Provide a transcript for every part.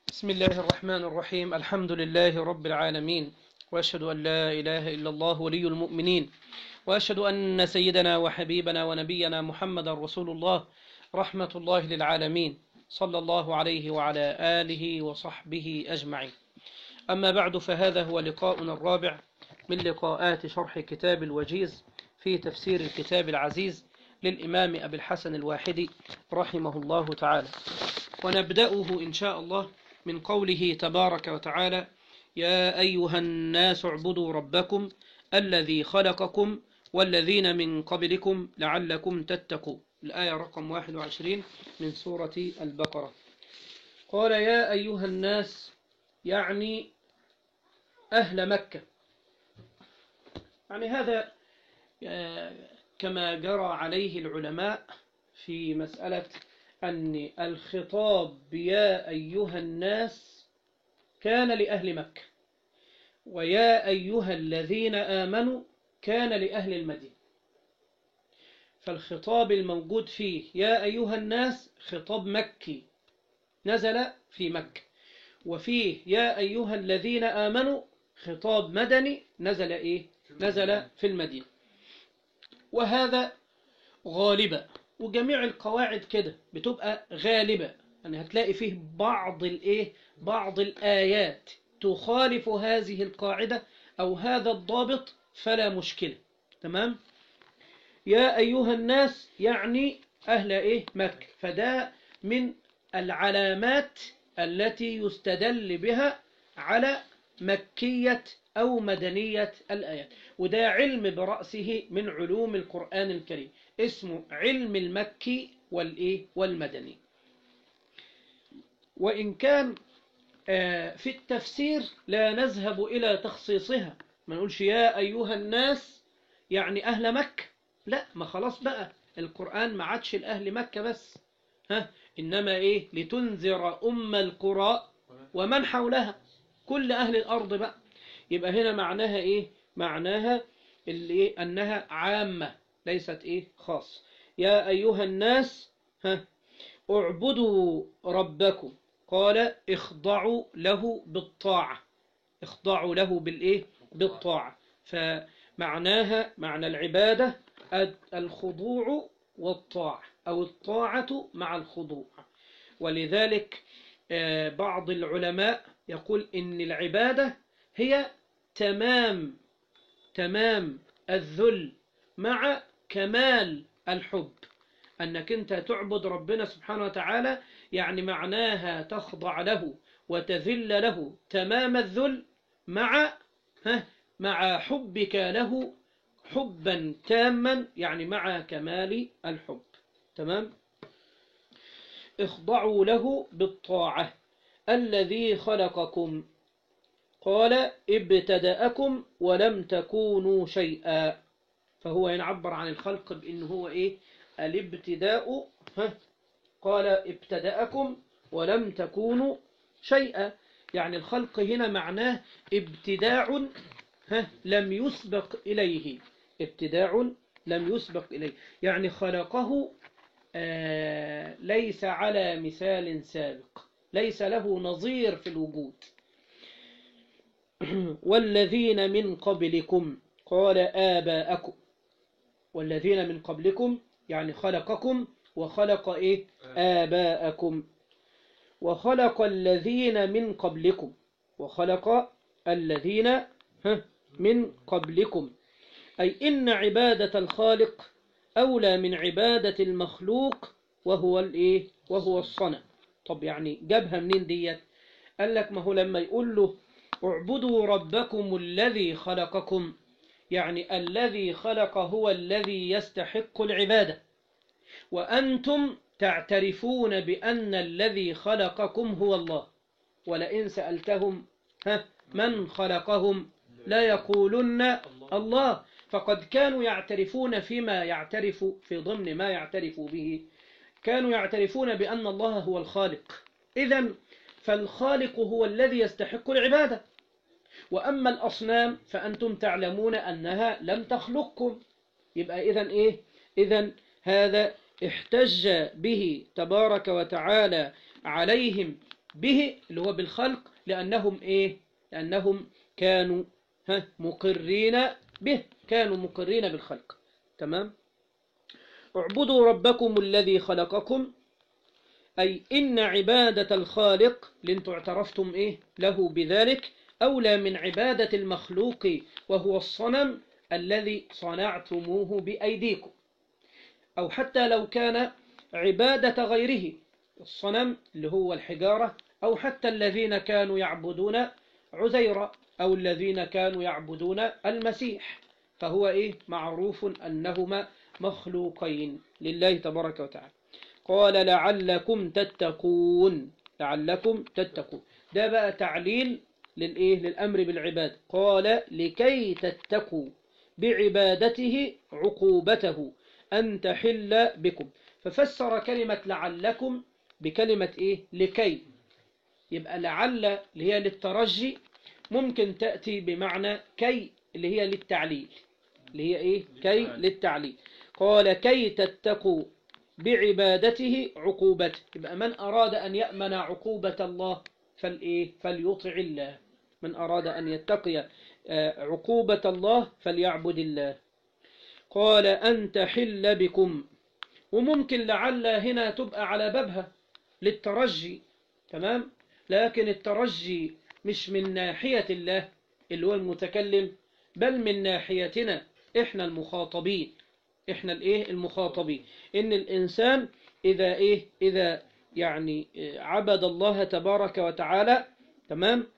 بسم الله الرحمن الرحيم الحمد لله رب العالمين وأشهد أن لا إله إلا الله ولي المؤمنين وأشهد أن سيدنا وحبيبنا ونبينا محمد رسول الله رحمة الله للعالمين صلى الله عليه وعلى آله وصحبه أجمعين أما بعد فهذا هو لقاؤنا الرابع من لقاءات شرح كتاب الوجيز في تفسير الكتاب العزيز للإمام أبي الحسن الواحدي رحمه الله تعالى ونبدأه إن شاء الله من قوله تبارك وتعالى يا أيها الناس اعبدوا ربكم الذي خلقكم والذين من قبلكم لعلكم تتقوا الآية رقم 21 من سورة البقرة قال يا أيها الناس يعني أهل مكة يعني هذا كما جرى عليه العلماء في مسألة أن الخطاب يا أيها الناس كان لأهل مكة ويا أيها الذين آمنوا كان لأهل المدينة فالخطاب الموجود فيه يا أيها الناس خطاب مكي نزل في مكة وفيه يا أيها الذين آمنوا خطاب مدني نزل إيه نزل في المدينة وهذا غالبا وجميع القواعد كده بتبقى غالبة يعني هتلاقي فيه بعض الايه بعض الآيات تخالف هذه القاعدة أو هذا الضابط فلا مشكلة تمام يا أيها الناس يعني أهل إيه مكة فده من العلامات التي يستدل بها على مكية أو مدنية الآيات وده علم برأسه من علوم القرآن الكريم اسمه علم المكي والإيه والمدني وإن كان في التفسير لا نذهب إلى تخصيصها ما نقولش يا أيها الناس يعني أهل مكة لا ما خلاص بقى القرآن ما عادش الأهل مكة بس ها إنما إيه لتنذر أم القرى ومن حولها كل أهل الأرض بقى يبقى هنا معناها إيه معناها اللي أنها عامة ليست إيه خاص يا أيها الناس ها اعبدوا ربكم قال اخضعوا له بالطاعة اخضعوا له بالإيه بالطاعة فمعناها معنى العبادة الخضوع والطاعة أو الطاعة مع الخضوع ولذلك بعض العلماء يقول إن العبادة هي تمام تمام الذل مع كمال الحب أنك أنت تعبد ربنا سبحانه وتعالى يعني معناها تخضع له وتذل له تمام الذل مع مع حبك له حبا تاما يعني مع كمال الحب تمام اخضعوا له بالطاعة الذي خلقكم قال ابتدأكم ولم تكونوا شيئا فهو ينعبر عن الخلق بأنه هو إيه الابتداء ها قال ابتدأكم ولم تكونوا شيئا يعني الخلق هنا معناه ابتداع ها لم يسبق إليه ابتداع لم يسبق إليه يعني خلقه آه ليس على مثال سابق ليس له نظير في الوجود والذين من قبلكم قال آباءكم والذين من قبلكم يعني خلقكم وخلق إيه آباءكم وخلق الذين من قبلكم وخلق الذين من قبلكم أي إن عبادة الخالق أولى من عبادة المخلوق وهو الإيه وهو الصنع طب يعني جابها منين ديت قال لك ما هو لما يقول له اعبدوا ربكم الذي خلقكم يعني الذي خلق هو الذي يستحق العبادة وأنتم تعترفون بأن الذي خلقكم هو الله ولئن سألتهم ها من خلقهم لا يقولن الله فقد كانوا يعترفون فيما يعترف في ضمن ما يعترف به كانوا يعترفون بأن الله هو الخالق إذا فالخالق هو الذي يستحق العبادة وأما الأصنام فأنتم تعلمون أنها لم تخلقكم يبقى إذا إيه إذا هذا احتج به تبارك وتعالى عليهم به اللي هو بالخلق لأنهم إيه لأنهم كانوا ها مقرين به كانوا مقرين بالخلق تمام اعبدوا ربكم الذي خلقكم أي إن عبادة الخالق لانتوا اعترفتم إيه له بذلك أولى من عبادة المخلوق وهو الصنم الذي صنعتموه بأيديكم أو حتى لو كان عبادة غيره الصنم اللي هو الحجارة أو حتى الذين كانوا يعبدون عزيرا أو الذين كانوا يعبدون المسيح فهو إيه معروف أنهما مخلوقين لله تبارك وتعالى قال لعلكم تتقون لعلكم تتقون ده بقى تعليل للإيه للأمر بالعباد قال لكي تتقوا بعبادته عقوبته أن تحل بكم ففسر كلمة لعلكم بكلمة إيه لكي يبقى لعل اللي هي للترجي ممكن تأتي بمعنى كي اللي هي للتعليل اللي هي إيه كي للتعليل قال كي تتقوا بعبادته عقوبته يبقى من أراد أن يأمن عقوبة الله فالإيه فليطع الله من أراد أن يتقي عقوبة الله فليعبد الله قال أن تحل بكم وممكن لعل هنا تبقى على بابها للترجي تمام لكن الترجي مش من ناحية الله اللي هو المتكلم بل من ناحيتنا احنا المخاطبين احنا الايه المخاطبين ان الانسان اذا ايه اذا يعني عبد الله تبارك وتعالى تمام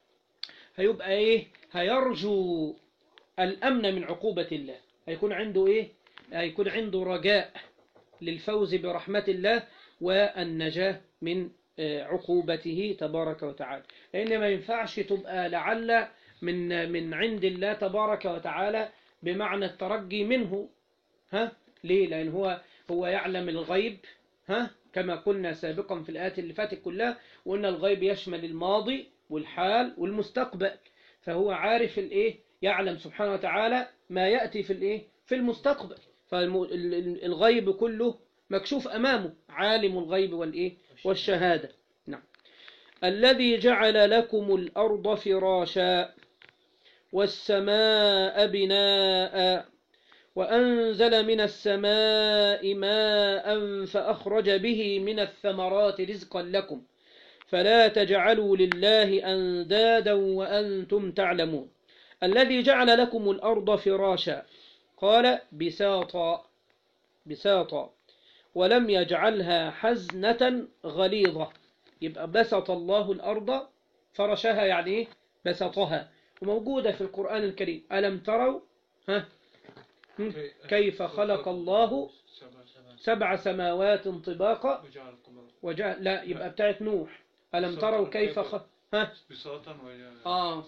هيبقى ايه هيرجو الامن من عقوبة الله هيكون عنده ايه هيكون عنده رجاء للفوز برحمة الله والنجاة من عقوبته تبارك وتعالى لأن ما ينفعش تبقى لعل من من عند الله تبارك وتعالى بمعنى الترجي منه ها ليه لأن هو هو يعلم الغيب ها كما قلنا سابقا في الآيات اللي فاتت كلها وأن الغيب يشمل الماضي والحال والمستقبل فهو عارف الايه يعلم سبحانه وتعالى ما يأتي في الايه في المستقبل فالغيب كله مكشوف أمامه عالم الغيب والإيه والشهادة نعم الذي جعل لكم الأرض فراشا والسماء بناء وأنزل من السماء ماء فأخرج به من الثمرات رزقا لكم فلا تجعلوا لله أندادا وأنتم تعلمون الذي جعل لكم الأرض فراشا قال بساطا بساطا ولم يجعلها حزنة غليظة يبقى بسط الله الأرض فرشها يعني إيه؟ بسطها وموجودة في القرآن الكريم ألم تروا ها كيف خلق الله سبع سماوات طباقا وجعل لا يبقى بتاعت نوح ألم تروا كيف خلق ها بساطا ولا آه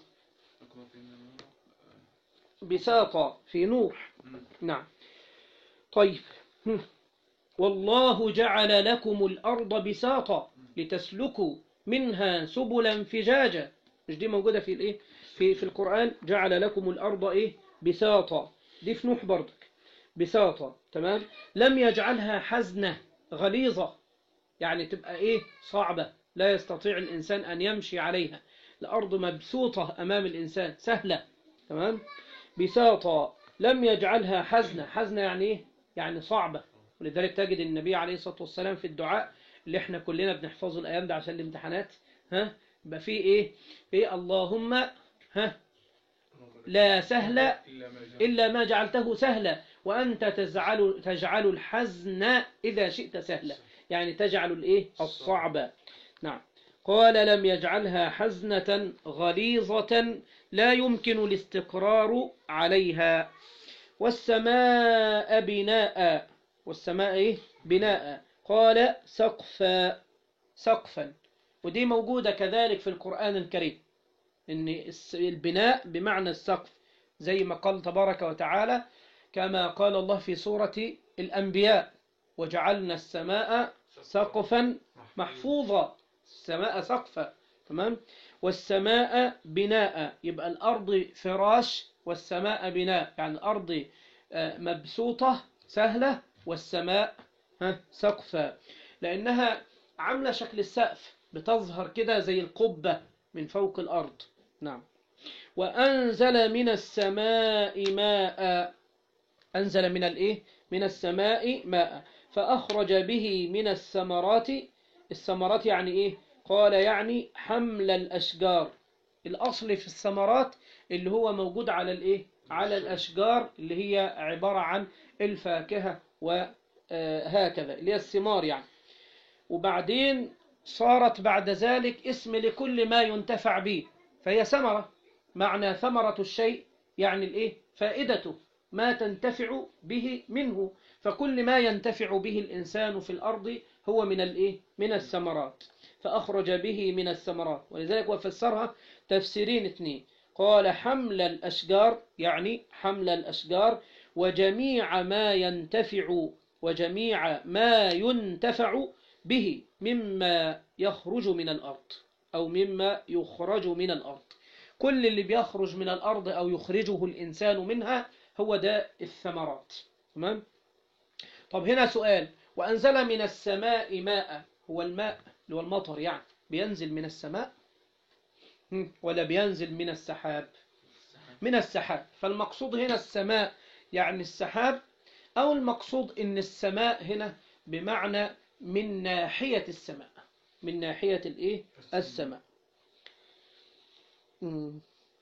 بساطا في نوح نعم طيب والله جعل لكم الأرض بساطا لتسلكوا منها سبلا فجاجا مش دي موجودة في الايه في في القرآن جعل لكم الأرض ايه بساطا دي في نوح برضك بساطا تمام لم يجعلها حزنة غليظة يعني تبقى ايه صعبة لا يستطيع الإنسان أن يمشي عليها الأرض مبسوطة أمام الإنسان سهلة تمام بساطا لم يجعلها حزنة حزنة يعني ايه يعني صعبة ولذلك تجد النبي عليه الصلاة والسلام في الدعاء اللي احنا كلنا بنحفظه الأيام ده عشان الامتحانات ها يبقى فيه ايه ايه اللهم ها لا سهل إلا ما جعلته سهلا وأنت تجعل, تجعل الحزن إذا شئت سهلا يعني تجعل الإيه الصعب نعم قال لم يجعلها حزنة غليظة لا يمكن الاستقرار عليها والسماء بناء والسماء إيه؟ بناء قال سقفا سقفا ودي موجودة كذلك في القرآن الكريم إن البناء بمعنى السقف زي ما قال تبارك وتعالى كما قال الله في سورة الأنبياء وجعلنا السماء سقفا محفوظا السماء سقفا تمام والسماء بناء يبقى الأرض فراش والسماء بناء يعني الأرض مبسوطة سهلة والسماء سقفا لأنها عاملة شكل السقف بتظهر كده زي القبة من فوق الأرض نعم وأنزل من السماء ماء أنزل من الإيه؟ من السماء ماء فأخرج به من الثمرات الثمرات يعني إيه؟ قال يعني حمل الأشجار الأصل في الثمرات اللي هو موجود على الإيه؟ على الأشجار اللي هي عبارة عن الفاكهة وهكذا اللي هي الثمار يعني وبعدين صارت بعد ذلك اسم لكل ما ينتفع به فهي ثمرة معنى ثمرة الشيء يعني الإيه؟ فائدته ما تنتفع به منه فكل ما ينتفع به الإنسان في الأرض هو من الإيه؟ من الثمرات فأخرج به من الثمرات ولذلك وفسرها تفسيرين اثنين قال حمل الأشجار يعني حمل الأشجار وجميع ما ينتفع وجميع ما ينتفع به مما يخرج من الأرض أو مما يخرج من الأرض كل اللي بيخرج من الأرض أو يخرجه الإنسان منها هو ده الثمرات تمام طب هنا سؤال وأنزل من السماء ماء هو الماء اللي هو المطر يعني بينزل من السماء هم، ولا بينزل من السحاب من السحاب فالمقصود هنا السماء يعني السحاب أو المقصود إن السماء هنا بمعنى من ناحية السماء من ناحية الإيه السماء مم.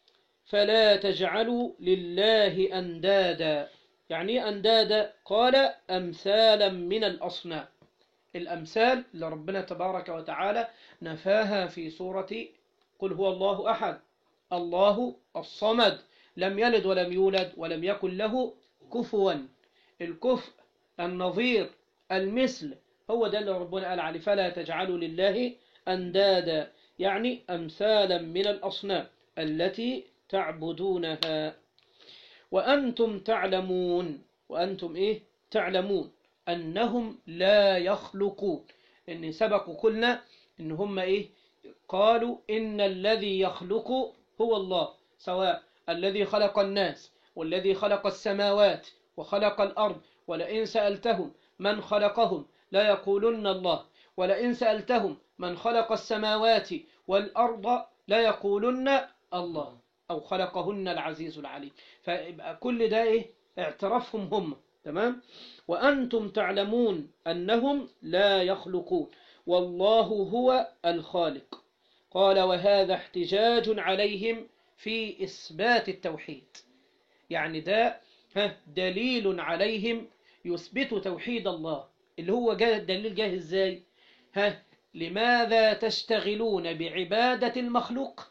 فلا تجعلوا لله أندادا يعني إيه أندادا قال أمثالا من الأصنام الأمثال اللي ربنا تبارك وتعالى نفاها في سورة قل هو الله أحد الله الصمد لم يلد ولم يولد ولم يكن له كفوا الكفء النظير المثل هو ده اللي ربنا قال عليه فلا تجعلوا لله أندادا يعني أمثالا من الأصنام التي تعبدونها وأنتم تعلمون وأنتم إيه تعلمون أنهم لا يخلقون إن سبقوا قلنا إن هم إيه قالوا إن الذي يخلق هو الله سواء الذي خلق الناس والذي خلق السماوات وخلق الأرض ولئن سألتهم من خلقهم لا يقولن الله ولئن سألتهم من خلق السماوات والأرض لا يقولن الله أو خلقهن العزيز العليم فيبقى كل ده إيه اعترافهم هم تمام وأنتم تعلمون أنهم لا يخلقون والله هو الخالق قال وهذا احتجاج عليهم في إثبات التوحيد يعني ده ها دليل عليهم يثبت توحيد الله اللي هو جاه الدليل جاه ازاي ها لماذا تشتغلون بعبادة المخلوق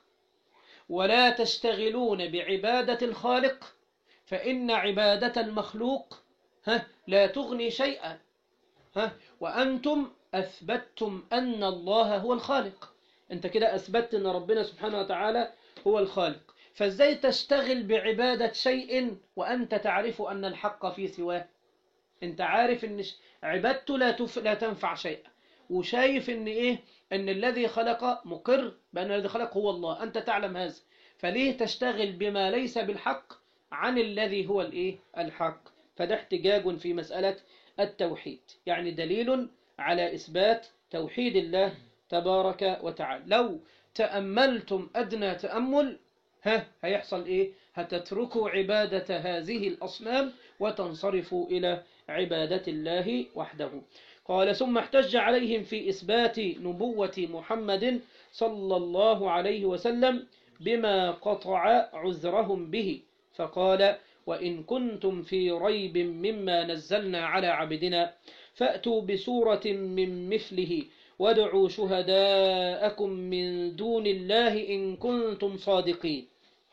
ولا تشتغلون بعبادة الخالق فإن عبادة المخلوق ها لا تغني شيئا ها وأنتم أثبتتم أن الله هو الخالق أنت كده أثبتت أن ربنا سبحانه وتعالى هو الخالق فازاي تشتغل بعبادة شيء وأنت تعرف أن الحق في سواه أنت عارف أن عبادته لا, تف... لا تنفع شيئا وشايف أن إيه أن الذي خلق مقر بأن الذي خلق هو الله أنت تعلم هذا فليه تشتغل بما ليس بالحق عن الذي هو الإيه الحق فده احتجاج في مسألة التوحيد يعني دليل على إثبات توحيد الله تبارك وتعالى لو تأملتم أدنى تأمل ها هيحصل إيه هتتركوا عبادة هذه الأصنام وتنصرفوا إلى عبادة الله وحده قال ثم احتج عليهم في إثبات نبوة محمد صلى الله عليه وسلم بما قطع عذرهم به فقال وإن كنتم في ريب مما نزلنا على عبدنا فأتوا بسورة من مثله وادعوا شهداءكم من دون الله إن كنتم صادقين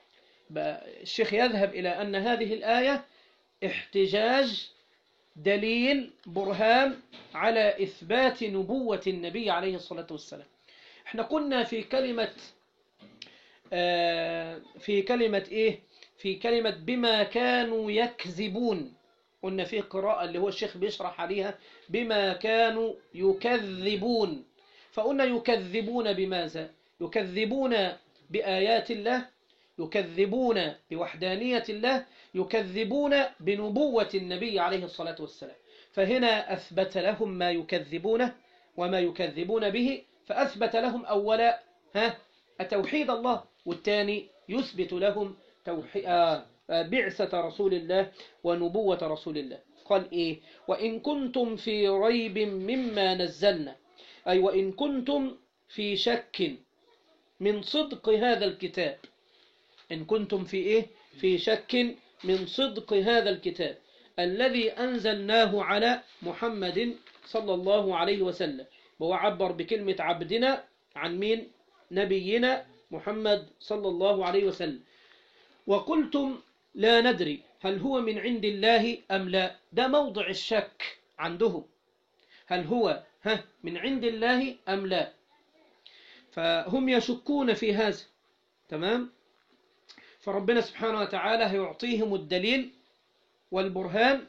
الشيخ يذهب إلى أن هذه الآية احتجاج دليل برهان على إثبات نبوة النبي عليه الصلاة والسلام احنا قلنا في كلمة في كلمة إيه في كلمة بما كانوا يكذبون قلنا في قراءة اللي هو الشيخ بيشرح عليها بما كانوا يكذبون فقلنا يكذبون بماذا يكذبون بآيات الله يكذبون بوحدانية الله يكذبون بنبوة النبي عليه الصلاة والسلام فهنا أثبت لهم ما يكذبونه وما يكذبون به فأثبت لهم أولا ها توحيد الله والثاني يثبت لهم توحي... آه آه بعثة رسول الله ونبوة رسول الله قال إيه وإن كنتم في ريب مما نزلنا أي وإن كنتم في شك من صدق هذا الكتاب إن كنتم في إيه في شك من صدق هذا الكتاب الذي أنزلناه على محمد صلى الله عليه وسلم وهو عبر بكلمة عبدنا عن مين نبينا محمد صلى الله عليه وسلم وقلتم لا ندري هل هو من عند الله أم لا ده موضع الشك عندهم هل هو ها من عند الله أم لا فهم يشكون في هذا تمام فربنا سبحانه وتعالى يعطيهم الدليل والبرهان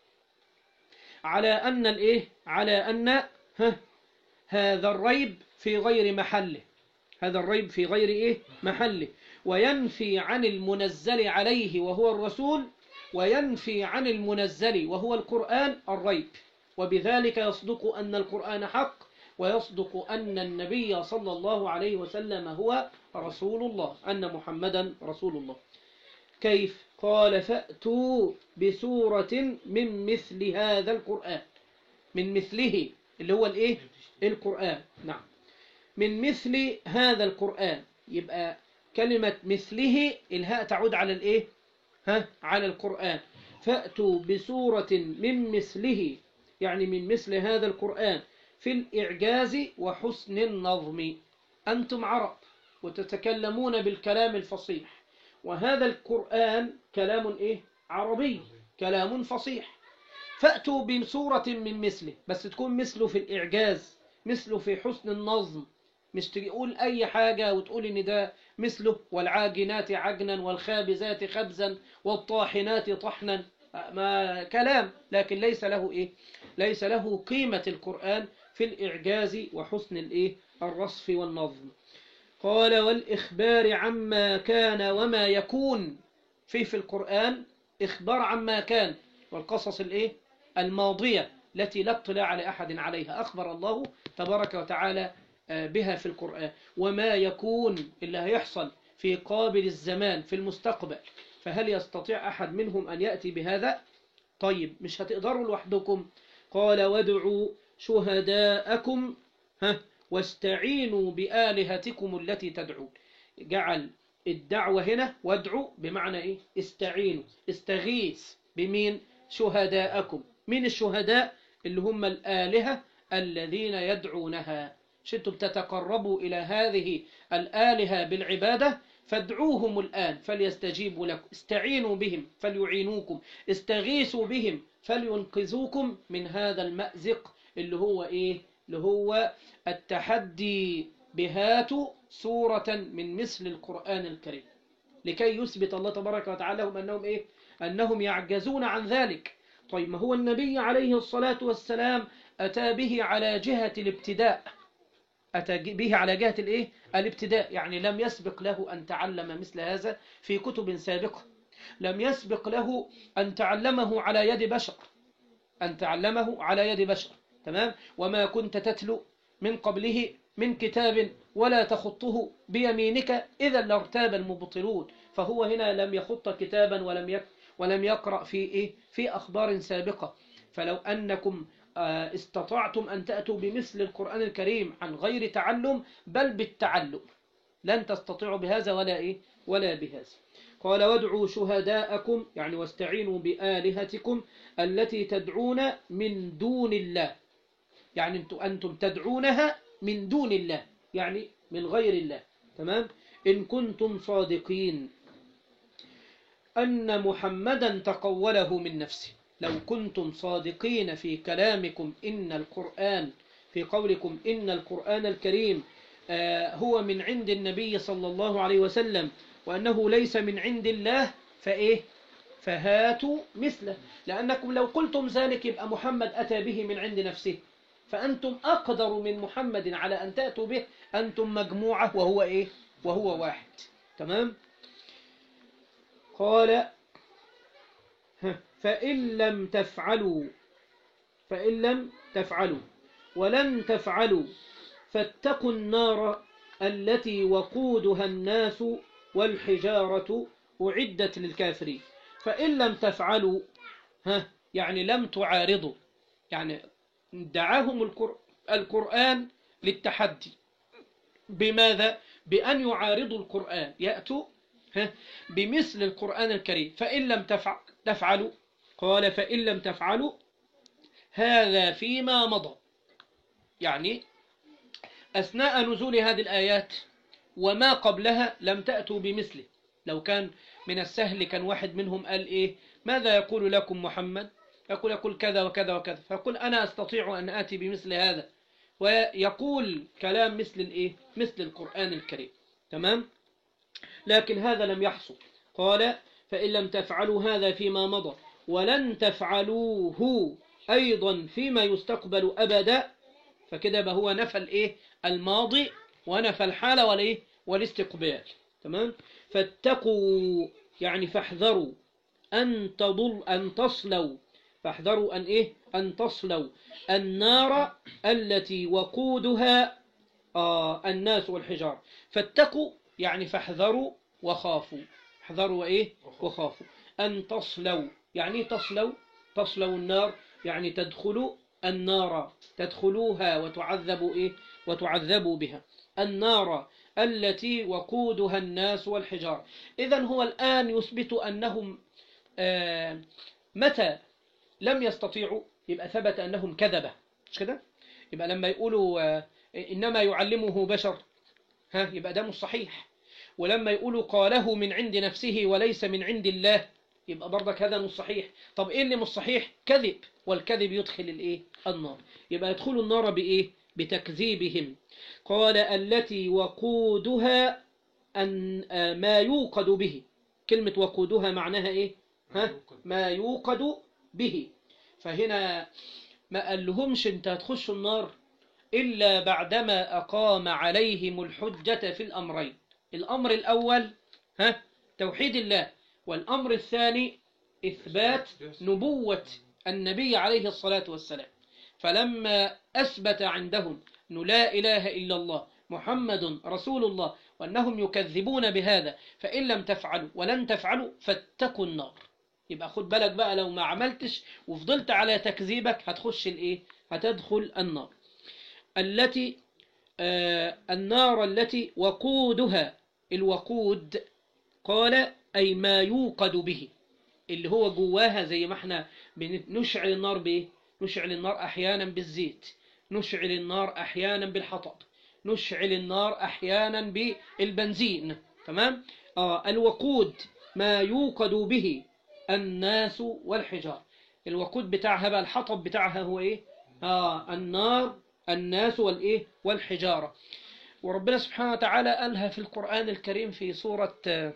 على أن الإيه على أن ها هذا الريب في غير محله هذا الريب في غير إيه محله وينفي عن المنزل عليه وهو الرسول وينفي عن المنزل وهو القرآن الريب وبذلك يصدق أن القرآن حق ويصدق أن النبي صلى الله عليه وسلم هو رسول الله أن محمدا رسول الله كيف قال فأتوا بسورة من مثل هذا القرآن من مثله اللي هو الايه القرآن نعم من مثل هذا القرآن يبقى كلمة مثله الهاء تعود على الايه ها على القرآن فأتوا بسورة من مثله يعني من مثل هذا القرآن في الإعجاز وحسن النظم أنتم عرب وتتكلمون بالكلام الفصيح وهذا القرآن كلام إيه؟ عربي كلام فصيح فأتوا بسورة من مثله بس تكون مثله في الإعجاز مثله في حسن النظم مش تقول أي حاجة وتقول إن ده مثله والعاجنات عجنا والخابزات خبزا والطاحنات طحنا ما كلام لكن ليس له إيه ليس له قيمة القرآن في الإعجاز وحسن الإيه الرصف والنظم قال والإخبار عما كان وما يكون فيه في القرآن إخبار عما كان والقصص الإيه الماضية التي لا اطلاع لأحد عليها أخبر الله تبارك وتعالى بها في القرآن وما يكون اللي هيحصل في قابل الزمان في المستقبل فهل يستطيع أحد منهم أن يأتي بهذا طيب مش هتقدروا لوحدكم قال وادعوا شهداءكم ها واستعينوا بآلهتكم التي تدعون جعل الدعوة هنا وادعوا بمعنى إيه استعينوا استغيث بمين شهداءكم من الشهداء اللي هم الآلهة الذين يدعونها شئتم تتقربوا إلى هذه الآلهة بالعبادة فادعوهم الآن فليستجيبوا لكم استعينوا بهم فليعينوكم استغيثوا بهم فلينقذوكم من هذا المأزق اللي هو إيه اللي هو التحدي بهاتوا سورة من مثل القرآن الكريم لكي يثبت الله تبارك وتعالى لهم أنهم إيه أنهم يعجزون عن ذلك طيب ما هو النبي عليه الصلاة والسلام أتى به على جهة الابتداء أتى به على جهة الإيه؟ الابتداء يعني لم يسبق له أن تعلم مثل هذا في كتب سابقة لم يسبق له أن تعلمه على يد بشر أن تعلمه على يد بشر تمام وما كنت تتلو من قبله من كتاب ولا تخطه بيمينك إذا لارتاب المبطلون فهو هنا لم يخط كتابا ولم يك ولم يقرأ في إيه في أخبار سابقة فلو أنكم استطعتم أن تأتوا بمثل القرآن الكريم عن غير تعلم بل بالتعلم لن تستطيعوا بهذا ولا إيه ولا بهذا قال وادعوا شهداءكم يعني واستعينوا بآلهتكم التي تدعون من دون الله يعني أنتم, أنتم تدعونها من دون الله يعني من غير الله تمام إن كنتم صادقين أن محمدا تقوله من نفسه لو كنتم صادقين في كلامكم إن القرآن في قولكم إن القرآن الكريم هو من عند النبي صلى الله عليه وسلم وأنه ليس من عند الله فإيه فهاتوا مثله لأنكم لو قلتم ذلك يبقى محمد أتى به من عند نفسه فأنتم أقدر من محمد على أن تأتوا به أنتم مجموعة وهو إيه وهو واحد تمام قال فإن لم تفعلوا فإن لم تفعلوا ولن تفعلوا فاتقوا النار التي وقودها الناس والحجارة أعدت للكافرين فإن لم تفعلوا ها يعني لم تعارضوا يعني دعاهم القر- القرآن للتحدي بماذا؟ بأن يعارضوا القرآن يأتوا ها بمثل القرآن الكريم فإن لم تفع- تفعلوا قال فإن لم تفعلوا هذا فيما مضى يعني أثناء نزول هذه الآيات وما قبلها لم تأتوا بمثله لو كان من السهل كان واحد منهم قال إيه ماذا يقول لكم محمد يقول يقول كذا وكذا وكذا فيقول أنا أستطيع أن آتي بمثل هذا ويقول كلام مثل الإيه مثل القرآن الكريم تمام لكن هذا لم يحصل قال فإن لم تفعلوا هذا فيما مضى ولن تفعلوه أيضا فيما يستقبل أبدا فكده بقى هو نفى الإيه الماضي ونفى الحال والإيه والاستقبال تمام فاتقوا يعني فاحذروا أن تضل أن تصلوا فاحذروا أن إيه أن تصلوا النار التي وقودها آه الناس والحجار فاتقوا يعني فاحذروا وخافوا احذروا وإيه وخافوا أن تصلوا يعني تصلوا تصلوا النار يعني تدخلوا النار تدخلوها وتعذبوا إيه وتعذبوا بها النار التي وقودها الناس والحجار إذا هو الآن يثبت أنهم آه متى لم يستطيعوا يبقى ثبت أنهم كذبة مش كده يبقى لما يقولوا آه إنما يعلمه بشر ها يبقى ده مش صحيح ولما يقولوا قاله من عند نفسه وليس من عند الله يبقى برضك هذا مش صحيح طب ايه اللي مش صحيح كذب والكذب يدخل الايه النار يبقى يدخلوا النار بايه بتكذيبهم قال التي وقودها أن آه، ما يوقد به كلمة وقودها معناها ايه ها ما يوقد به فهنا ما قال لهمش انت هتخشوا النار إلا بعدما أقام عليهم الحجة في الأمرين الأمر الأول ها توحيد الله والأمر الثاني إثبات نبوة النبي عليه الصلاة والسلام فلما أثبت عندهم أنه لا إله إلا الله محمد رسول الله وأنهم يكذبون بهذا فإن لم تفعلوا ولن تفعلوا فاتقوا النار يبقى خد بالك بقى لو ما عملتش وفضلت على تكذيبك هتخش الايه هتدخل النار التي آه النار التي وقودها الوقود قال أي ما يوقد به اللي هو جواها زي ما احنا بنشعل النار بايه نشعل النار احيانا بالزيت نشعل النار احيانا بالحطب نشعل النار احيانا بالبنزين تمام اه الوقود ما يوقد به الناس والحجار الوقود بتاعها بقى الحطب بتاعها هو ايه اه النار الناس والايه والحجاره وربنا سبحانه وتعالى قالها في القرآن الكريم في سورة آه،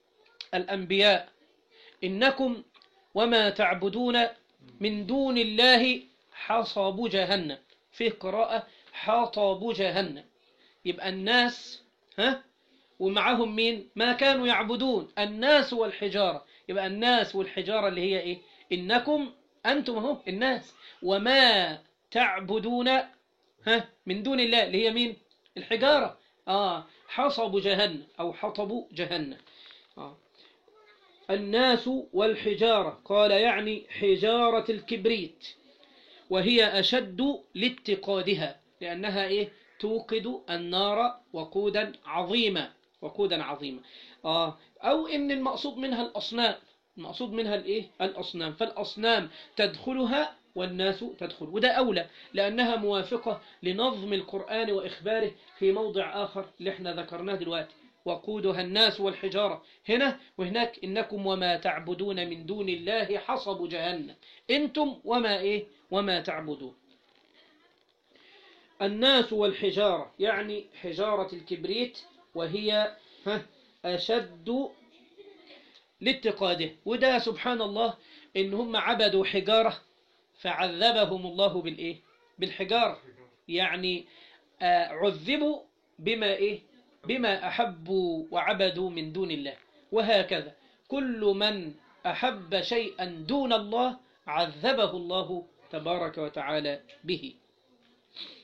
الأنبياء إنكم وما تعبدون من دون الله حصب جهنم في قراءة حطب جهنم يبقى الناس ها ومعهم مين ما كانوا يعبدون الناس والحجارة يبقى الناس والحجارة اللي هي ايه إنكم أنتم اهو الناس وما تعبدون ها من دون الله اللي هي مين الحجارة آه حصب جهنم أو حطب جهنم آه. الناس والحجارة قال يعني حجارة الكبريت وهي أشد لاتقادها لأنها إيه توقد النار وقودا عظيما وقودا عظيما آه أو إن المقصود منها الأصنام المقصود منها الإيه الأصنام فالأصنام تدخلها والناس تدخل وده أولى لأنها موافقة لنظم القرآن وإخباره في موضع آخر اللي احنا ذكرناه دلوقتي وقودها الناس والحجارة هنا وهناك إنكم وما تعبدون من دون الله حصب جهنم أنتم وما إيه وما تعبدون الناس والحجارة يعني حجارة الكبريت وهي ها أشد لاتقاده وده سبحان الله إن هم عبدوا حجارة فعذبهم الله بالإيه بالحجارة يعني آه، عذبوا بما إيه بما أحبوا وعبدوا من دون الله وهكذا كل من أحب شيئا دون الله عذبه الله تبارك وتعالى به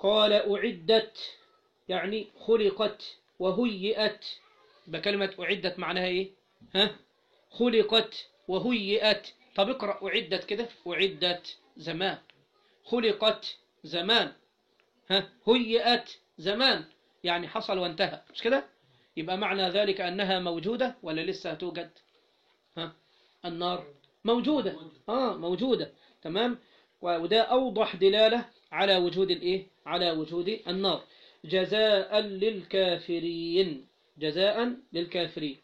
قال أعدت يعني خلقت وهيئت بكلمة أعدت معناها إيه ها خلقت وهيئت طب اقرأ أعدت كده أعدت زمان خلقت زمان ها هيئت زمان يعني حصل وانتهى مش كده يبقى معنى ذلك أنها موجودة ولا لسه توجد ها النار موجودة آه موجودة تمام وده أوضح دلالة على وجود الإيه على وجود النار جزاء للكافرين جزاء للكافرين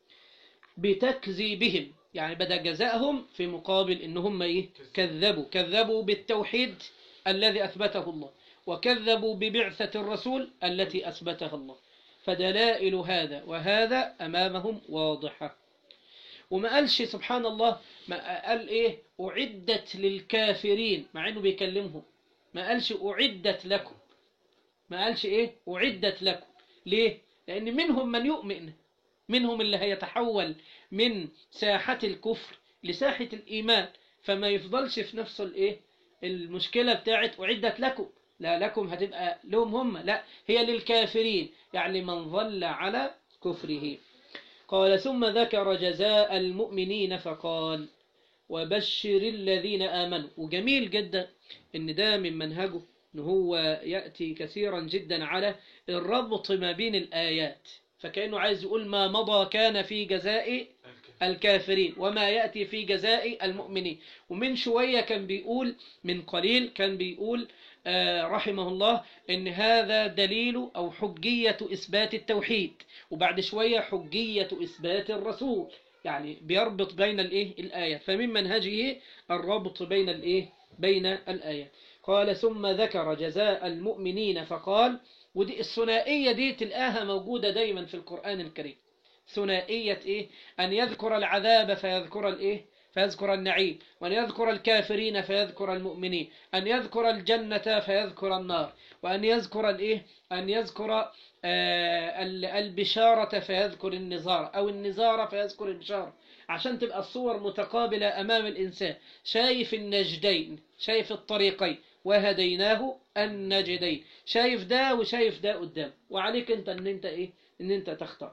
بتكذيبهم يعني بدأ جزاءهم في مقابل إن هم إيه كذبوا كذبوا بالتوحيد الذي أثبته الله وكذبوا ببعثة الرسول التي أثبتها الله فدلائل هذا وهذا أمامهم واضحة وما قالش سبحان الله ما قال إيه أعدت للكافرين مع إنه بيكلمهم ما قالش أعدت لكم ما قالش إيه أعدت لكم ليه لأن منهم من يؤمن منهم اللي هيتحول من ساحة الكفر لساحة الإيمان فما يفضلش في نفسه الإيه المشكلة بتاعت أعدت لكم لا لكم هتبقى لهم هم لا هي للكافرين يعني من ظل على كفره قال ثم ذكر جزاء المؤمنين فقال وبشر الذين آمنوا وجميل جدا ان ده من منهجه ان هو يأتي كثيرا جدا على الربط ما بين الآيات فكأنه عايز يقول ما مضى كان في جزاء الكافرين وما يأتي في جزاء المؤمنين ومن شوية كان بيقول من قليل كان بيقول آه رحمه الله ان هذا دليل او حجية اثبات التوحيد وبعد شوية حجية اثبات الرسول يعني بيربط بين الايه الايات فمن منهجه الربط بين الايه بين الايات قال ثم ذكر جزاء المؤمنين فقال ودي الثنائية دي تلقاها موجودة دايما في القرآن الكريم ثنائية إيه أن يذكر العذاب فيذكر الإيه فيذكر النعيم وأن يذكر الكافرين فيذكر المؤمنين أن يذكر الجنة فيذكر النار وأن يذكر الإيه أن يذكر آه البشارة فيذكر النظارة أو النظارة فيذكر البشارة عشان تبقى الصور متقابلة أمام الإنسان شايف النجدين شايف الطريقين وهديناه النجدين شايف ده وشايف ده قدام وعليك انت ان انت ايه ان انت تختار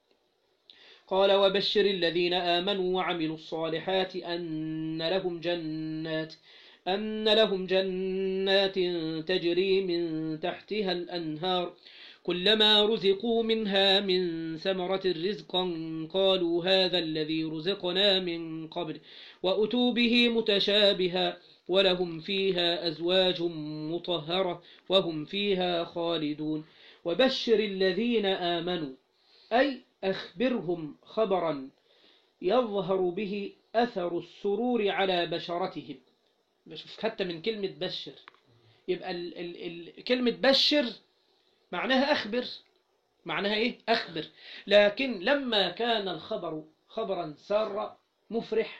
قال وبشر الذين آمنوا وعملوا الصالحات أن لهم جنات أن لهم جنات تجري من تحتها الأنهار كلما رزقوا منها من ثمرة رزقا قالوا هذا الذي رزقنا من قبل وأتوا به متشابها ولهم فيها أزواج مطهرة وهم فيها خالدون وبشر الذين آمنوا أي أخبرهم خبرا يظهر به أثر السرور على بشرتهم بشوف حتى من كلمة بشر يبقى ال ال ال كلمة بشر معناها أخبر معناها إيه أخبر لكن لما كان الخبر خبرا سار مفرح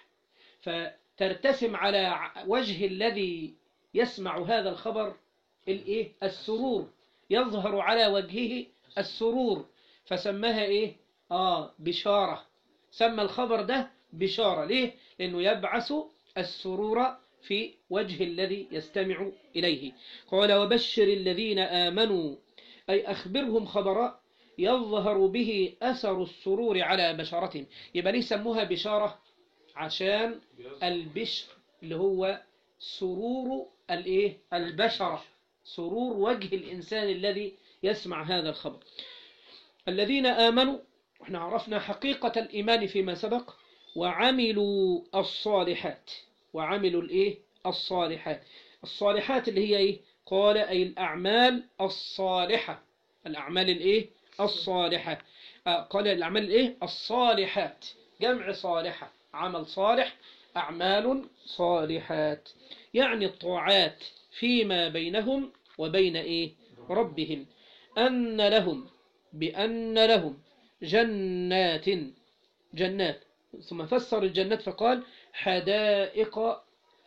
فترتسم على وجه الذي يسمع هذا الخبر الإيه السرور يظهر على وجهه السرور فسماها إيه آه بشارة سمى الخبر ده بشارة ليه لأنه يبعث السرور في وجه الذي يستمع إليه قال وبشر الذين آمنوا أي أخبرهم خبرا يظهر به أثر السرور على بشرتهم يبقى ليه سموها بشارة عشان البشر اللي هو سرور الايه البشرة سرور وجه الإنسان الذي يسمع هذا الخبر الذين آمنوا احنا عرفنا حقيقة الإيمان فيما سبق وعملوا الصالحات وعملوا الايه الصالحات الصالحات اللي هي ايه قال أي الأعمال الصالحة الأعمال الايه الصالحة آه قال الأعمال الايه الصالحات جمع صالحة عمل صالح أعمال صالحات يعني الطاعات فيما بينهم وبين ايه ربهم أن لهم بأن لهم جنات جنات ثم فسر الجنات فقال حدائق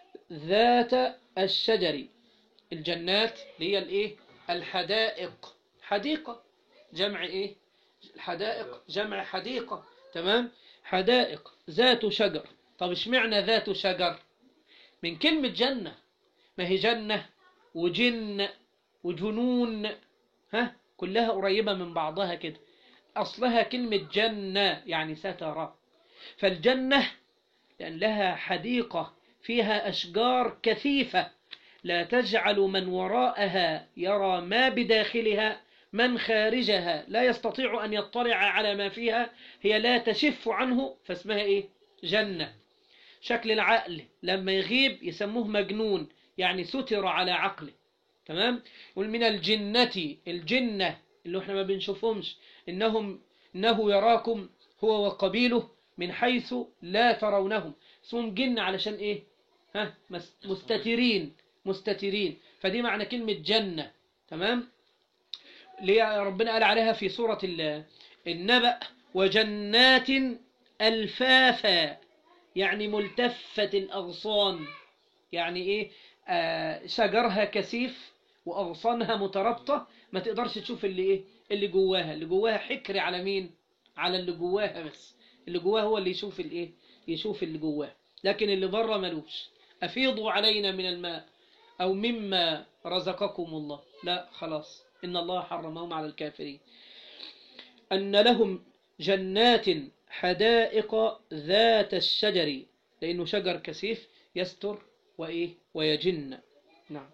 ذات الشجر الجنات اللي هي الايه الحدائق حديقة جمع ايه الحدائق جمع حديقة تمام حدائق ذات شجر طب اشمعنى ذات شجر من كلمة جنة ما هي جنة وجن وجنون ها كلها قريبة من بعضها كده أصلها كلمة جنة يعني سترة فالجنة لأن لها حديقة فيها أشجار كثيفة لا تجعل من وراءها يرى ما بداخلها من خارجها لا يستطيع أن يطلع على ما فيها هي لا تشف عنه فاسمها إيه جنة شكل العقل لما يغيب يسموه مجنون يعني ستر على عقله تمام ومن الجنة الجنة اللي احنا ما بنشوفهمش إنهم إنه يراكم هو وقبيله من حيث لا ترونهم اسمهم جن علشان إيه ها مس- مستترين مستترين فدي معنى كلمة جنة تمام ليه ربنا قال عليها في سورة ال- النبأ وجنات ألفافا يعني ملتفة الأغصان يعني إيه آه شجرها كثيف وأغصانها مترابطة ما تقدرش تشوف اللي إيه اللي جواها اللي جواها حكر على مين على اللي جواها بس اللي جواها هو اللي يشوف الإيه يشوف اللي جواها لكن اللي بره ملوش أفيضوا علينا من الماء أو مما رزقكم الله لا خلاص إن الله حرمهم على الكافرين أن لهم جنات حدائق ذات الشجر لأنه شجر كثيف يستر وإيه ويجن نعم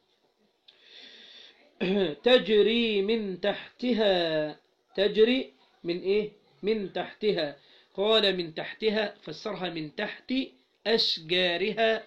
تجري من تحتها تجري من إيه من تحتها قال من تحتها فسرها من تحت أشجارها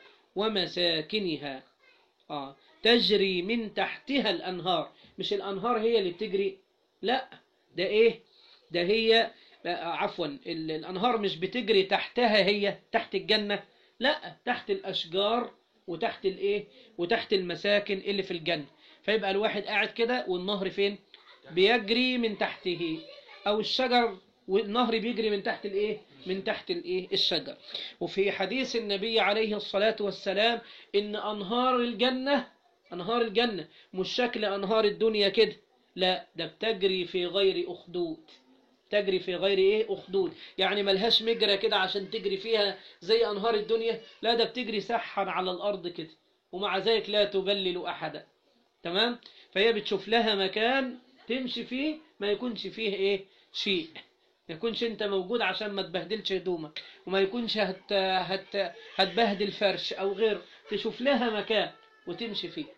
ومساكنها آه. تجري من تحتها الأنهار مش الأنهار هي اللي بتجري لا ده إيه ده هي لا، عفوا ال- الأنهار مش بتجري تحتها هي تحت الجنة لا تحت الأشجار وتحت الإيه وتحت المساكن اللي في الجنة فيبقى الواحد قاعد كده والنهر فين بيجري من تحته أو الشجر والنهر بيجري من تحت الإيه من تحت الإيه الشجر وفي حديث النبي عليه الصلاة والسلام إن أنهار الجنة أنهار الجنة مش شكل أنهار الدنيا كده لا ده بتجري في غير أخدود تجري في غير ايه اخدود يعني ملهاش مجرى كده عشان تجري فيها زي انهار الدنيا لا ده بتجري سحا على الارض كده ومع ذلك لا تبلل احدا تمام فهي بتشوف لها مكان تمشي فيه ما يكونش فيه ايه شيء ما يكونش انت موجود عشان ما تبهدلش هدومك وما يكونش هت هت هتبهدل فرش او غير تشوف لها مكان وتمشي فيه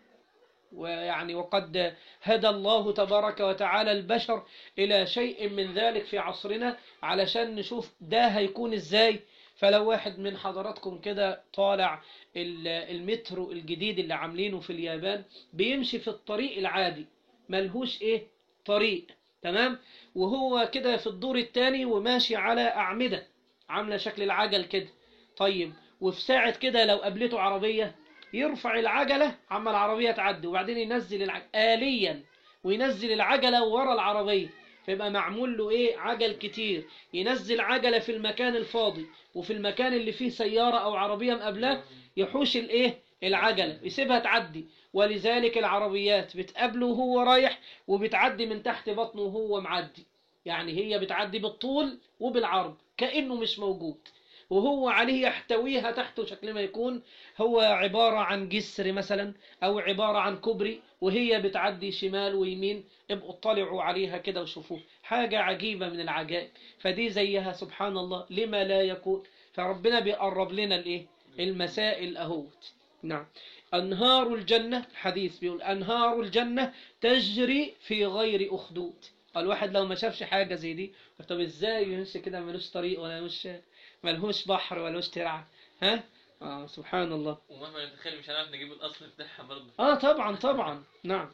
ويعني وقد هدى الله تبارك وتعالى البشر إلى شيء من ذلك في عصرنا علشان نشوف ده هيكون إزاي فلو واحد من حضراتكم كده طالع ال- المترو الجديد اللي عاملينه في اليابان بيمشي في الطريق العادي ملهوش إيه طريق تمام وهو كده في الدور الثاني وماشي على أعمدة عاملة شكل العجل كده طيب وفي ساعة كده لو قابلته عربية يرفع العجلة عما العربية تعدي وبعدين ينزل العجلة آليا وينزل العجلة ورا العربية فيبقى معمول له ايه عجل كتير ينزل عجلة في المكان الفاضي وفي المكان اللي فيه سيارة او عربية مقابلاه يحوش الايه العجلة يسيبها تعدي ولذلك العربيات بتقابله وهو رايح وبتعدي من تحت بطنه وهو معدي يعني هي بتعدي بالطول وبالعرض كأنه مش موجود وهو عليه يحتويها تحته شكل ما يكون هو عبارة عن جسر مثلا أو عبارة عن كوبري وهي بتعدي شمال ويمين ابقوا اطلعوا عليها كده وشوفوه حاجة عجيبة من العجائب فدي زيها سبحان الله لما لا يكون فربنا بيقرب لنا الايه المسائل اهوت نعم أنهار الجنة حديث بيقول أنهار الجنة تجري في غير أخدود الواحد لو ما شافش حاجة زي دي طب ازاي يمشي كده ملوش طريق ولا مش ملهوش بحر ولا ترعة ها آه سبحان الله ومهما نتخيل مش هنعرف نجيب الاصل بتاعها برضه اه طبعا طبعا نعم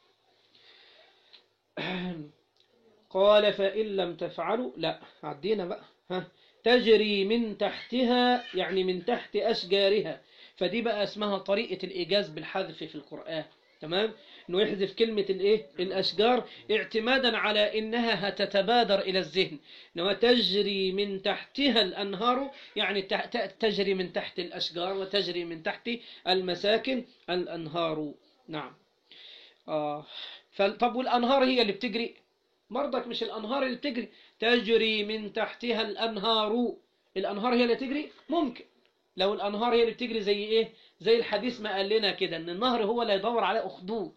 قال فإن لم تفعلوا لا عدينا بقى ها تجري من تحتها يعني من تحت أشجارها فدي بقى اسمها طريقة الإيجاز بالحذف في القرآن تمام انه يحذف كلمة الايه الاشجار اعتمادا على انها هتتبادر الى الذهن انما تجري من تحتها الانهار يعني ت- ت- تجري من تحت الاشجار وتجري من تحت المساكن الانهار نعم آه فال- طب والانهار هي اللي بتجري مرضك مش الانهار اللي بتجري تجري من تحتها الانهار الانهار هي اللي تجري ممكن لو الانهار هي اللي بتجري زي ايه زي الحديث ما قال لنا كده ان النهر هو اللي يدور على اخدود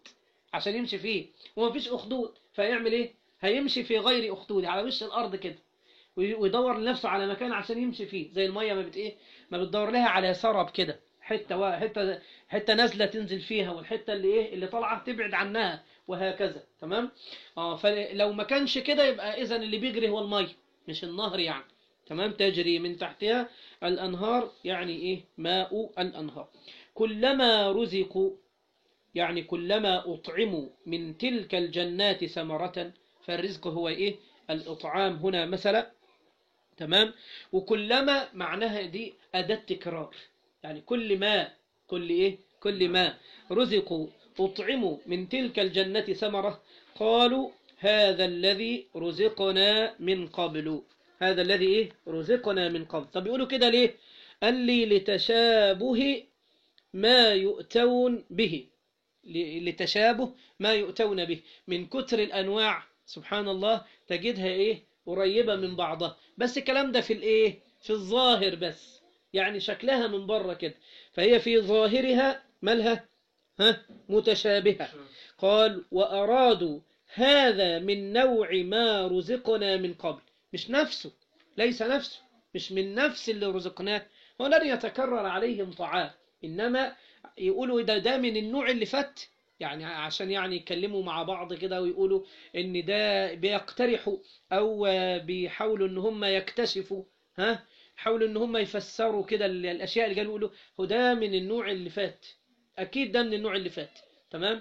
عشان يمشي فيه ومفيش أخدود فيعمل إيه هيمشي في غير أخدود على وش الأرض كده وي- ويدور لنفسه على مكان عشان يمشي فيه زي المية ما بت إيه ما بتدور لها على سرب كده حتة وا- حتة حتة نازلة تنزل فيها والحتة اللي إيه اللي طالعة تبعد عنها وهكذا تمام اه فلو ما كانش كده يبقى إذا اللي بيجري هو المية مش النهر يعني تمام تجري من تحتها الأنهار يعني إيه ماء الأنهار كلما رزقوا يعني كلما أطعموا من تلك الجنات ثمرة فالرزق هو إيه الإطعام هنا مثلا تمام وكلما معناها دي أداة تكرار يعني كل ما كل إيه كل ما رزقوا أطعموا من تلك الجنة ثمرة قالوا هذا الذي رزقنا من قبل هذا الذي إيه رزقنا من قبل طب يقولوا كده ليه قال لي لتشابه ما يؤتون به ل- لتشابه ما يؤتون به من كتر الأنواع سبحان الله تجدها إيه قريبة من بعضها بس الكلام ده في الإيه في الظاهر بس يعني شكلها من بره كده فهي في ظاهرها مالها ها متشابهة قال وأرادوا هذا من نوع ما رزقنا من قبل مش نفسه ليس نفسه مش من نفس اللي رزقناه ولن يتكرر عليهم طعام إنما يقولوا ده ده من النوع اللي فات يعني عشان يعني يتكلموا مع بعض كده ويقولوا ان ده بيقترحوا او بيحاولوا ان هم يكتشفوا ها يحاولوا ان هم يفسروا كده ال- الاشياء اللي قالوا يقولوا هو ده من النوع اللي فات اكيد ده من النوع اللي فات تمام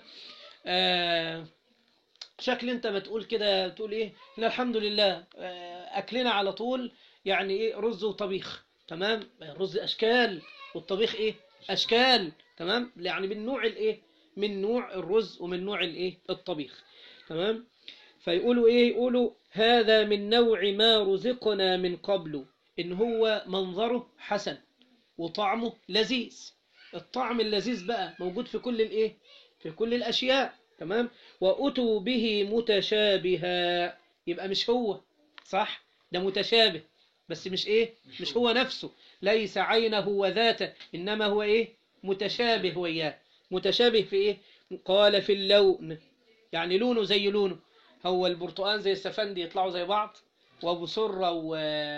آه شكل انت ما تقول كده تقول ايه احنا الحمد لله آه، اكلنا على طول يعني ايه رز وطبيخ تمام الرز اشكال والطبيخ ايه اشكال تمام يعني من نوع الايه من نوع الرز ومن نوع الايه الطبيخ تمام فيقولوا ايه يقولوا هذا من نوع ما رزقنا من قبل ان هو منظره حسن وطعمه لذيذ الطعم اللذيذ بقى موجود في كل الايه في كل الاشياء تمام واتوا به متشابها يبقى مش هو صح ده متشابه بس مش ايه مش هو نفسه ليس عينه وذاته انما هو ايه متشابه وياه متشابه في ايه قال في اللون يعني لونه زي لونه هو البرتقال زي السفندي يطلعوا زي بعض وابو سره و...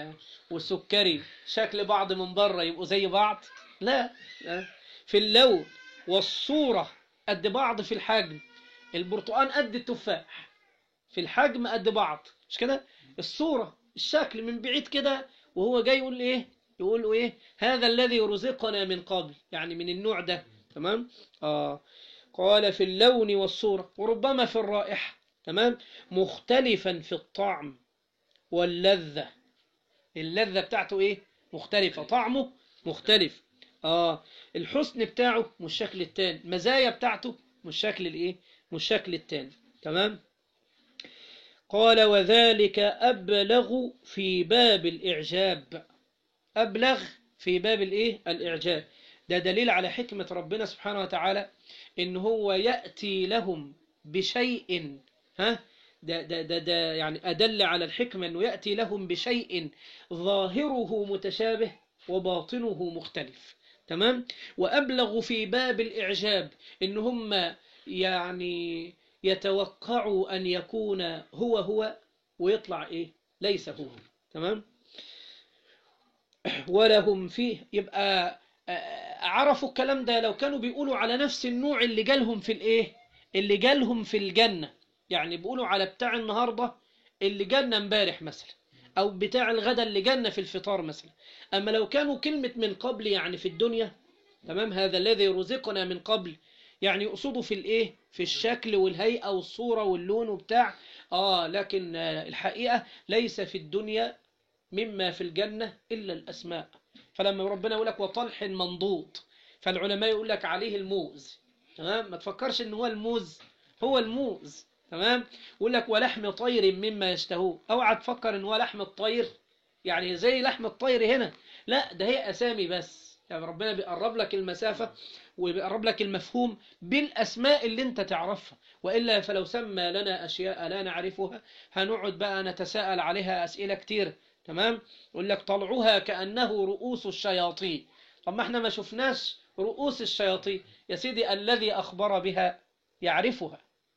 والسكري شكل بعض من بره يبقوا زي بعض لا لا. في اللون والصوره قد بعض في الحجم البرتقال قد التفاح في الحجم قد بعض مش كده الصوره الشكل من بعيد كده وهو جاي يقول ايه يقول ايه هذا الذي رزقنا من قبل يعني من النوع ده تمام اه قال في اللون والصورة وربما في الرائحة تمام مختلفا في الطعم واللذة اللذة بتاعته ايه مختلفة طعمه مختلف اه الحسن بتاعه مش الشكل التاني المزايا بتاعته مش الشكل الايه مش الشكل التاني تمام قال وذلك أبلغ في باب الإعجاب أبلغ في باب الإيه الإعجاب ده دليل على حكمة ربنا سبحانه وتعالى إن هو يأتي لهم بشيء ها ده, ده, ده, ده يعني أدل على الحكمة أنه يأتي لهم بشيء ظاهره متشابه وباطنه مختلف تمام وأبلغ في باب الإعجاب إن هم يعني يتوقعوا أن يكون هو هو ويطلع إيه ليس هو تمام ولهم فيه يبقى آه، عرفوا الكلام ده لو كانوا بيقولوا على نفس النوع اللي جالهم في الايه اللي جالهم في الجنة يعني بيقولوا على بتاع النهاردة اللي جالنا امبارح مثلا او بتاع الغدا اللي جالنا في الفطار مثلا اما لو كانوا كلمة من قبل يعني في الدنيا تمام هذا الذي رزقنا من قبل يعني يقصدوا في الايه في الشكل والهيئة والصورة واللون وبتاع اه لكن آه، الحقيقة ليس في الدنيا مما في الجنة إلا الأسماء فلما ربنا يقول لك وطلح منضود فالعلماء يقول لك عليه الموز تمام ما تفكرش ان هو الموز هو الموز تمام يقول لك ولحم طير مما يشتهوه اوعى تفكر ان هو لحم الطير يعني زي لحم الطير هنا لا ده هي اسامي بس يعني ربنا بيقرب لك المسافة وبيقرب لك المفهوم بالاسماء اللي انت تعرفها والا فلو سمى لنا اشياء لا نعرفها هنقعد بقى نتساءل عليها اسئله كتير تمام يقول لك طلعها كانه رؤوس الشياطين طب ما احنا ما شفناش رؤوس الشياطين يا سيدي الذي اخبر بها يعرفها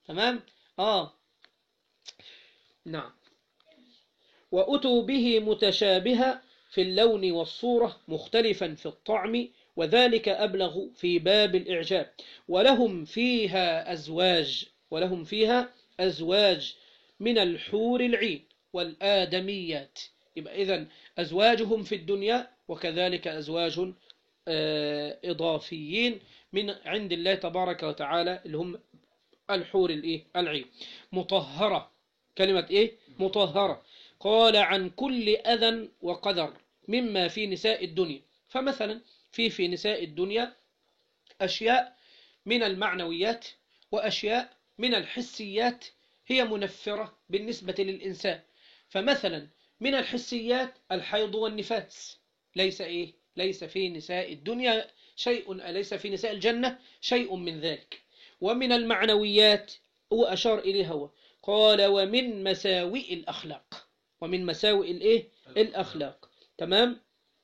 تمام آه نعم وأتوا به متشابها في اللون والصورة مختلفا في الطعم وذلك أبلغ في باب الإعجاب ولهم فيها أزواج ولهم فيها أزواج من الحور العين والآدميات يبقى إذن أزواجهم في الدنيا وكذلك أزواج آه، إضافيين من عند الله تبارك وتعالى اللي هم الحور الإيه؟ العين مطهرة كلمة إيه؟ مطهرة قال عن كل أذى وقدر مما في نساء الدنيا فمثلا في في نساء الدنيا أشياء من المعنويات وأشياء من الحسيات هي منفرة بالنسبة للإنسان فمثلا من الحسيات الحيض والنفاس ليس إيه ليس في نساء الدنيا شيء ليس في نساء الجنة شيء من ذلك ومن المعنويات هو أشار إليه هو قال ومن مساوئ الأخلاق ومن مساوئ الإيه الأخلاق تمام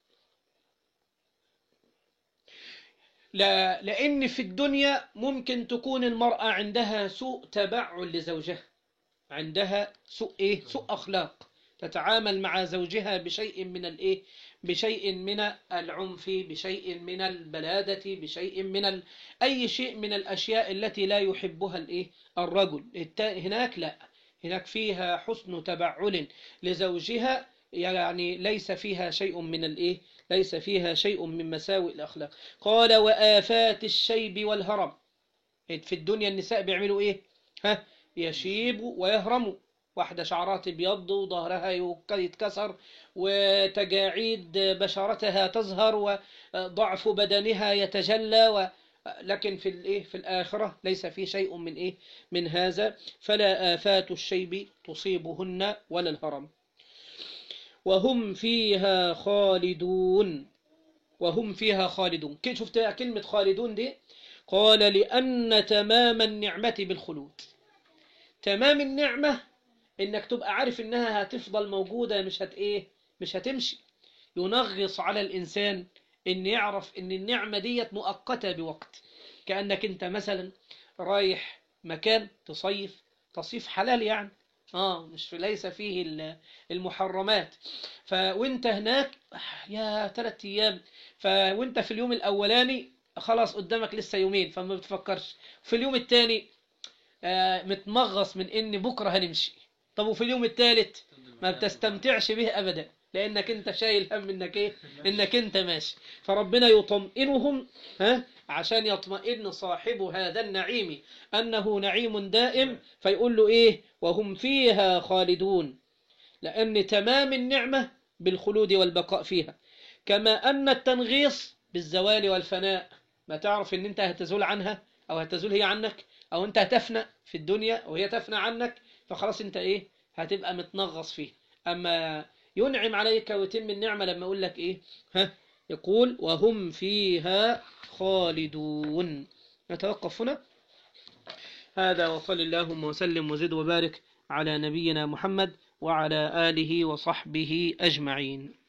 لا لأن في الدنيا ممكن تكون المرأة عندها سوء تبعل لزوجها عندها سوء إيه سوء أخلاق تتعامل مع زوجها بشيء من الإيه بشيء من العنف بشيء من البلادة بشيء من ال... أي شيء من الأشياء التي لا يحبها الإيه الرجل الت- هناك لا هناك فيها حسن تبعل لزوجها يعني ليس فيها شيء من الإيه ليس فيها شيء من مساوئ الأخلاق قال وآفات الشيب والهرم في الدنيا النساء بيعملوا إيه ها يشيبوا ويهرموا واحدة شعرها تبيض وظهرها يك- يتكسر وتجاعيد بشرتها تظهر وضعف بدنها يتجلى و لكن في الايه في الآخرة ليس في شيء من ايه من هذا فلا آفات الشيب تصيبهن ولا الهرم وهم فيها خالدون وهم فيها خالدون كيف شفت كلمة خالدون دي قال لأن تمام النعمة بالخلود تمام النعمة انك تبقى عارف انها هتفضل موجودة مش هت ايه مش هتمشي ينغص على الانسان ان يعرف ان النعمة ديت مؤقتة بوقت كأنك انت مثلا رايح مكان تصيف تصيف حلال يعني اه مش في ليس فيه ال- المحرمات ف وانت هناك آه، يا ثلاث ايام ف وانت في اليوم الاولاني خلاص قدامك لسه يومين فما بتفكرش في اليوم الثاني آه، متمغص من ان بكره هنمشي طب وفي اليوم الثالث ما بتستمتعش به ابدا لانك انت شايل هم انك ايه انك انت ماشي فربنا يطمئنهم ها عشان يطمئن صاحب هذا النعيم انه نعيم دائم فيقول له ايه وهم فيها خالدون لان تمام النعمه بالخلود والبقاء فيها كما ان التنغيص بالزوال والفناء ما تعرف ان انت هتزول عنها او هتزول هي عنك او انت هتفنى في الدنيا وهي تفنى عنك فخلاص انت ايه هتبقى متنغص فيه اما ينعم عليك ويتم النعمة لما اقول لك ايه ها يقول وهم فيها خالدون نتوقف هنا هذا وصل اللهم وسلم وزد وبارك على نبينا محمد وعلى آله وصحبه أجمعين